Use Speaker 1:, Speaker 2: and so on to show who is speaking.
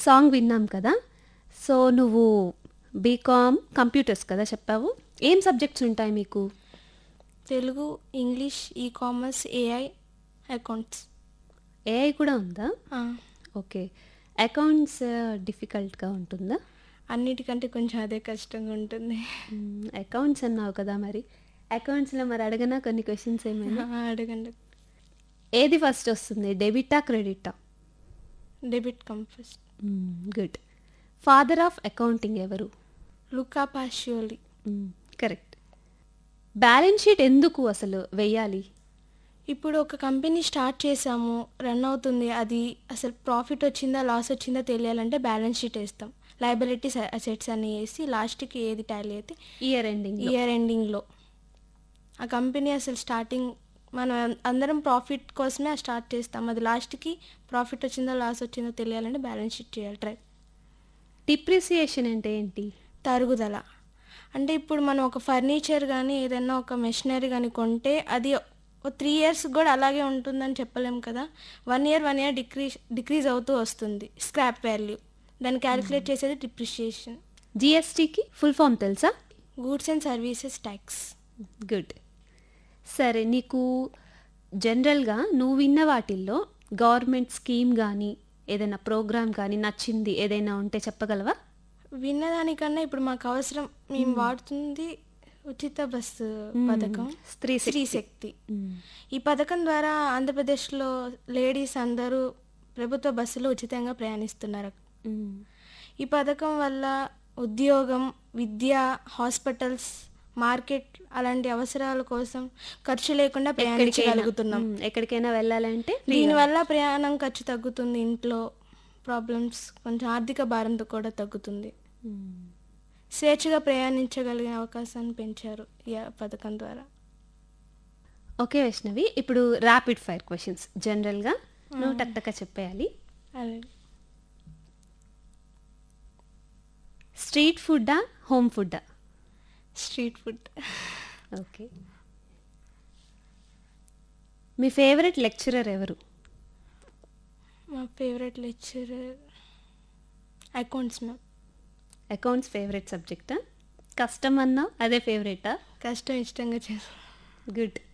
Speaker 1: Song విన్నాం కదా so నువ్వు బీకామ్ కంప్యూటర్స్ కదా చెప్పావు ఏం సబ్జెక్ట్స్ ఉంటాయి మీకు
Speaker 2: తెలుగు ఇంగ్లీష్ ఈ కామర్స్ ఏఐ అకౌంట్స్
Speaker 1: ఏఐ కూడా ఉందా ఓకే అకౌంట్స్ డిఫికల్ట్గా ఉంటుందా
Speaker 2: అన్నిటికంటే కొంచెం అదే కష్టంగా ఉంటుంది
Speaker 1: అకౌంట్స్ అన్నావు కదా మరి అకౌంట్స్లో మరి అడగనా కొన్ని క్వశ్చన్స్ ఏమైనా
Speaker 2: ఆ, అడగండి
Speaker 1: ఏది ఫస్ట్ వస్తుంది డెబిటా క్రెడిటా
Speaker 2: డెబిట్ కంపస్
Speaker 1: గుడ్ ఫాదర్ ఆఫ్ అకౌంటింగ్ ఎవరు
Speaker 2: Luca Pacioli
Speaker 1: correct balance sheet ఎందుకు అసలు వెయ్యాలి
Speaker 2: ఇప్పుడు ఒక కంపెనీ స్టార్ట్ చేసాము రన్ అవుతుంది అది అసలు ప్రాఫిట్ వచ్చిందా లాస్ వచ్చిందా తెలియాలంటే బ్యాలెన్స్ షీట్ వేస్తాం లైబిలిటీస్ అసెట్స్ అని వేసి లాస్ట్కి ఏది టాలీ అయితే
Speaker 1: ఇయర్ ఎండింగ్
Speaker 2: ఇయర్ ఎండింగ్లో ఆ కంపెనీ అసలు స్టార్టింగ్ మనం అందరం ప్రాఫిట్ కోసమే స్టార్ట్ చేస్తాం అది లాస్ట్కి ప్రాఫిట్ వచ్చిందో లాస్ వచ్చిందో తెలియాలంటే బ్యాలెన్స్ షీట్ చేయాలి ట్రై
Speaker 1: డిప్రిసియేషన్ అంటే ఏంటి
Speaker 2: తరుగుదల అంటే ఇప్పుడు మనం ఒక ఫర్నిచర్ కానీ ఏదైనా ఒక మెషినరీ కానీ కొంటే అది త్రీ ఇయర్స్ కూడా అలాగే ఉంటుందని చెప్పలేం కదా one year one year decrease decrease అవుతూ వస్తుంది స్క్రాప్ వాల్యూ దాన్ని క్యాలిక్యులేట్ చేసేది డిప్రిషియేషన్
Speaker 1: జిఎస్టీకి ఫుల్ ఫామ్ తెలుసా
Speaker 2: goods and services tax
Speaker 1: good సరే నీకు జనరల్గా నువ్వు విన్న వాటిల్లో గవర్నమెంట్ స్కీమ్ కానీ ఏదైనా ప్రోగ్రామ్ కానీ నచ్చింది ఏదైనా ఉంటే చెప్పగలవా
Speaker 2: విన్నదానికన్నా ఇప్పుడు మాకు అవసరం మేము వాడుతుంది ఉచిత బస్సు పథకం
Speaker 1: స్త్రీ
Speaker 2: స్త్రీ శక్తి ఈ పథకం ద్వారా ఆంధ్రప్రదేశ్లో లేడీస్ అందరూ ప్రభుత్వ బస్సులో ఉచితంగా ప్రయాణిస్తున్నారు ఈ పథకం వల్ల ఉద్యోగం విద్య హాస్పిటల్స్ మార్కెట్ అలాంటి అవసరాల కోసం ఖర్చు లేకుండా ప్రయాణించగలుగుతున్నాం
Speaker 1: మ్మ్. ఎక్కడికైనా వెళ్ళాలంటే
Speaker 2: దీనివల్ల ప్రయాణం ఖర్చు తగ్గుతుంది ఇంట్లో ప్రాబ్లమ్స్ కొంచెం ఆర్థిక భారంతో కూడా తగ్గుతుంది స్వేచ్ఛగా ప్రయాణించగలిగే అవకాశాన్ని పెంచారు ఈ పథకం ద్వారా
Speaker 1: ఓకే వైష్ణవి ఇప్పుడు ర్యాపిడ్ ఫైర్ క్వశ్చన్స్ జనరల్గా నువ్వు టక్ టక్క చెప్పేయాలి
Speaker 2: అదే
Speaker 1: స్ట్రీట్ ఫుడ్డా హోమ్ ఫుడ్డా
Speaker 2: స్ట్రీట్ ఫుడ్
Speaker 1: ఓకే మీ ఫేవరెట్ లెక్చరర్ ఎవరు
Speaker 2: మా favourite lecturer accounts ma'am
Speaker 1: accounts favourite సబ్జెక్టా కష్టం అన్నా అదే ఫేవరెటా
Speaker 2: కష్టం ఇష్టంగా చేస్తాం
Speaker 1: గుడ్